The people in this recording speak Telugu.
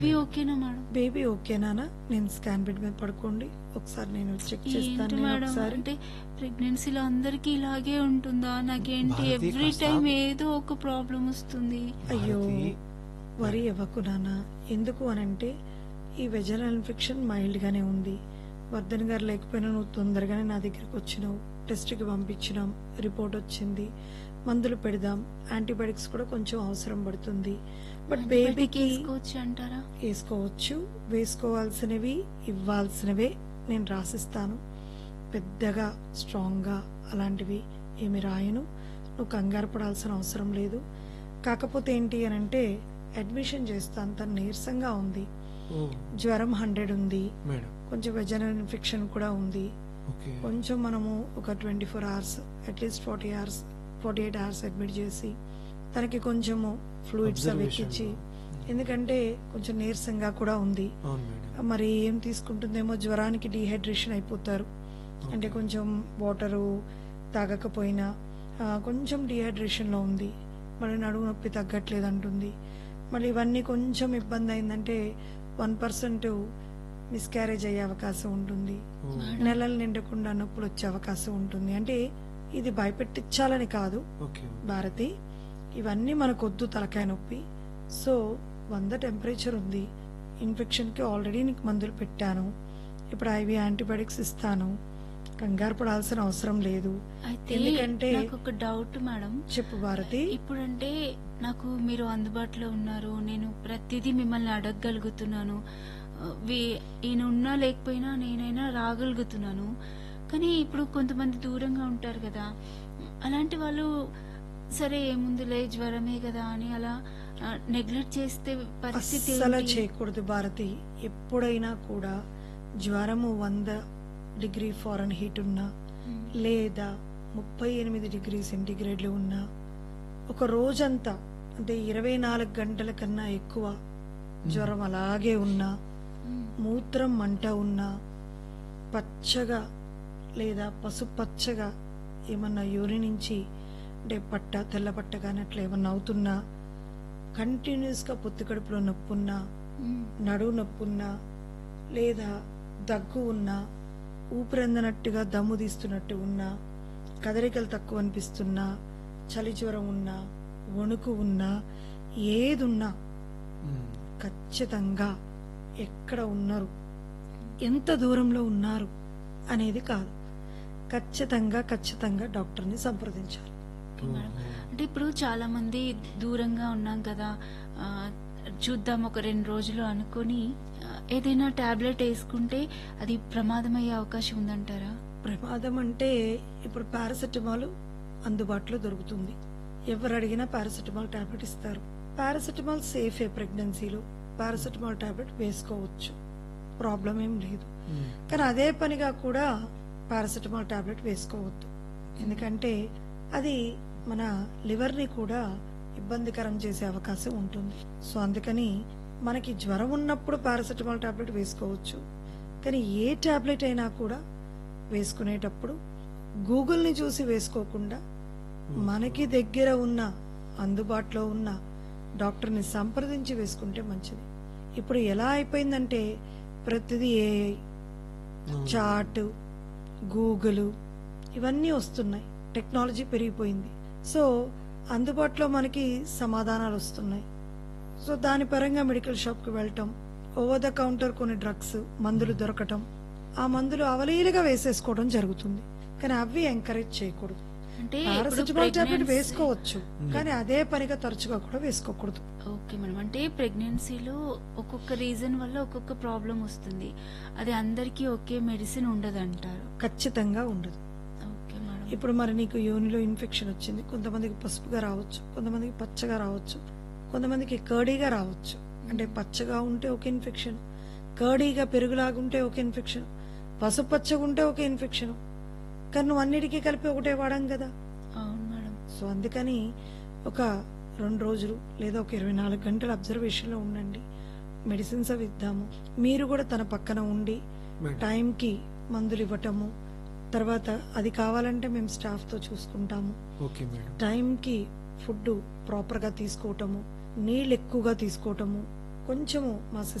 బేబీ ఓకేనా మేడం బేబీ ఓకేనా నేను స్కాన్ బెడ్ మీద పడుకోండి ఒకసారి నేను చెక్ చేస్తాను ఏంటి నేను మేడం ఒకసారి అంటే ప్రెగ్నెన్సీలో అందరికి ఇలాగే ఉంటుందా నాకేంటి భారతి, ఎవ్రీ కాస్త టైం ఆగు. ఏదో ఒక ప్రాబ్లం వస్తుంది అయ్యో భారతి, వరి ఇవ్వకు నాన్న ఎందుకు అనంటే ఈ వెజనల్ ఇన్ఫెక్షన్ మైల్డ్ గానే ఉంది వర్ధన్ గారు లేకపోయినా నువ్వు తొందరగానే నా దగ్గరికి వచ్చినావు టెస్ట్ కి పంపించినాం రిపోర్ట్ వచ్చింది మందులు పెడదాం యాంటీబయాటిక్స్ కూడా కొంచెం అవసరం పడుతుంది బట్ బేబీకి వేసుకోవచ్చు అంటారా వేసుకోవచ్చు వేసుకోవాల్సినవి ఇవ్వాల్సినవే నేను రాసిస్తాను పెద్దగా స్ట్రాంగ్గా అలాంటివి ఏమి రాయను నువ్వు కంగారు పడాల్సిన అవసరం లేదు కాకపోతే ఏంటి అని అంటే అడ్మిషన్ చేస్తాను తను నీరసంగా ఉంది ఓ, జ్వరం హండ్రెడ్ ఉంది మేడం కొంచెం వెజనల్ ఇన్ఫెక్షన్ కూడా ఉంది ఓకే కొంచెం మనము ఒక twenty four hours at least forty hours forty eight hours admit చేసి తనకి కొంచెము ఫ్లూయిడ్స్ అవి Observation. ఎక్కించి ఎందుకంటే కొంచెం నీరసంగా కూడా ఉంది అవును మేడం మరి ఏం తీసుకుంటుందేమో జ్వరానికి డీహైడ్రేషన్ అయిపోతారు అంటే కొంచెం వాటరు తాగకపోయినా ఆ, కొంచెం డీహైడ్రేషన్లో ఉంది మళ్ళీ నడుము నొప్పి తగ్గట్లేదు అంటుంది మళ్ళీ ఇవన్నీ కొంచెం ఇబ్బంది అయిందంటే వన్ పర్సెంట్ మిస్క్యారేజ్ అయ్యే అవకాశం ఉంటుంది ఓ, నెలలు నిండకుండా నొప్పులు వచ్చే అవకాశం ఉంటుంది అంటే ఇది భయపెట్టించాలని కాదు ఓకే భారతి ఇవన్నీ మనకొద్దు తలకాయ నొప్పి సో వంద టెంపరేచర్ ఉంది ఇన్ఫెక్షన్కి ఆల్రెడీ నీకు మందులు పెట్టాను ఇప్పుడు ఐవి యాంటీబయాటిక్స్ ఇస్తాను కంగారు పడాల్సిన అవసరం లేదు అయితే ఎందుకంటే నాకు ఒక డౌట్ మేడం చెప్పు భారతి ఇప్పుడంటే నాకు మీరు అందుబాటులో ఉన్నారు నేను ప్రతిదీ మిమ్మల్ని అడగగలుగుతున్నాను ఆ, వీ- ఈయన ఉన్నా లేకపోయినా నేనైనా రాగలుగుతున్నాను కానీ ఇప్పుడు కొంతమంది దూరంగా ఉంటారు కదా అలాంటి వాళ్ళు సరే ఏముందిలే జ్వరమే కదా అని అలా నెగ్లెక్ట్ చేస్తే పరిస్థితి అస్సలు ఏంటి? చేయకూడదు భారతి ఎప్పుడైనా కూడా జ్వరము వంద డిగ్రీ ఫారెన్ హీట్ ఉన్నా ఉమ్, లేదా ముప్పై ఎనిమిది డిగ్రీ సెంటీగ్రేడ్లు ఉన్నా ఒక రోజంతా అంటే ఇరవై నాలుగు గంటల కన్నా ఎక్కువ జ్వరం అలాగే ఉన్నా ఉమ్, మూత్రం మంట ఉన్నా పచ్చగా లేదా పసుపచ్చగా ఏమన్నా యూరి నుంచి అంటే పట్ట తెల్ల పట్ట కానీ అట్లా ఏమన్నా అవుతున్నా కంటిన్యూస్గా పొత్తి కడుపులో నొప్పున్నా ఉమ్, నడువు నొప్పున్నా లేదా దగ్గు ఉన్నా ఊపిరందనట్టుగా దమ్ము తీస్తున్నట్టు ఉన్నా కదలికలు తక్కువ అనిపిస్తున్నా చలి జ్వరం ఉన్నా వణుకు ఉన్నా ఏదున్నా ఉమ్, ఖచ్చితంగా ఎక్కడ ఉన్నారు ఎంత దూరంలో ఉన్నారు అనేది కాదు ఖచ్చితంగా ఖచ్చితంగా డాక్టర్ని సంప్రదించాలి ఓకే మేడం అంటే ఇప్పుడు చాలా మంది దూరంగా ఉన్నాం కదా ఆ, చూద్దాం ఒక రెండు రోజులు అనుకొని ఆ, ఏదైనా టాబ్లెట్ వేసుకుంటే అది ప్రమాదం అయ్యే అవకాశం ఉందంటారా ప్రమాదం అంటే ఇప్పుడు పారాసెటమాల్ అందుబాటులో దొరుకుతుంది ఎవరు అడిగినా పారాసెటమాల్ టాబ్లెట్ ఇస్తారు పారాసెటమాల్ సేఫే ప్రెగ్నెన్సీలో పారాసెటమాల్ టాబ్లెట్ వేసుకోవచ్చు ప్రాబ్లం ఏం లేదు ఉమ్, కానీ అదే పనిగా కూడా పారాసెటమాల్ టాబ్లెట్ వేసుకోవద్దు ఎందుకంటే అది మన లివర్ని కూడా ఇబ్బందికరం చేసే అవకాశం ఉంటుంది సో అందుకని మనకి జ్వరం ఉన్నప్పుడు పారాసెటమాల్ టాబ్లెట్ వేసుకోవచ్చు కానీ ఏ టాబ్లెట్ అయినా కూడా వేసుకునేటప్పుడు గూగుల్ని చూసి వేసుకోకుండా మనకి దగ్గర ఉన్న అందుబాటులో ఉన్న డాక్టర్ని సంప్రదించి వేసుకుంటే మంచిది ఇప్పుడు ఎలా అయిపోయిందంటే ప్రతిదీ ఏఐ అవును. చాట్ గూగుల్ ఇవన్నీ వస్తున్నాయి టెక్నాలజీ పెరిగిపోయింది సో అందుబాటులో మనకి సమాధానాలు వస్తున్నాయి సో దాని పరంగా మెడికల్ షాప్కి వెళ్ళటం ఓవర్ ద కౌంటర్ కొన్ని డ్రగ్స్ మందులు దొరకటం ఆ మందులు అవలీలుగా వేసేసుకోవడం జరుగుతుంది కానీ అవి ఎంకరేజ్ చేయకూడదు అంటే పారాసెటమాల్ టాబ్లెట్ pregnancy- వేసుకోవచ్చు కానీ అదే పనిగా తరచుగా కూడా వేసుకోకూడదు ఓకే మేడం అంటే ప్రెగ్నెన్సీలో ఒక్కొక్క రీజన్ వల్ల ఒక్కొక్క ప్రాబ్లం వస్తుంది అది అందరికీ ఒకే మెడిసిన్ ఉండదు అంటారు ఖచ్చితంగా ఉండదు ఓకే మేడం ఇప్పుడు మరి నీకు యోనిలో ఇన్ఫెక్షన్ వచ్చింది కొంతమందికి పసుపుగా రావచ్చు కొంతమందికి పచ్చగా రావచ్చు కొంతమందికి కర్డీగా రావచ్చు అంటే పచ్చగా ఉంటే ఒక ఇన్ఫెక్షన్ కర్డీగా పెరుగులాగుంటే ఒక ఇన్ఫెక్షన్ పసుపు పచ్చగా ఉంటే ఒక ఇన్ఫెక్షన్ కానీ నువ్వు అన్నిటికీ కలిపి ఒకటే వాడాం కదా అవును మేడం సో అందుకని ఒక రెండు రోజులు లేదా ఒక ఇరవై నాలుగు గంటల అబ్జర్వేషన్లో ఉండండి మెడిసిన్స్ అవి ఇద్దాము మీరు కూడా తన పక్కన ఉండి మేడం టైంకి మందులు ఇవ్వటము తర్వాత అది కావాలంటే మేము స్టాఫ్తో చూసుకుంటాము ఓకే మేడం టైంకి ఫుడ్ ప్రాపర్గా తీసుకోవటము నీళ్ళు ఎక్కువగా తీసుకోవటము కొంచెము మా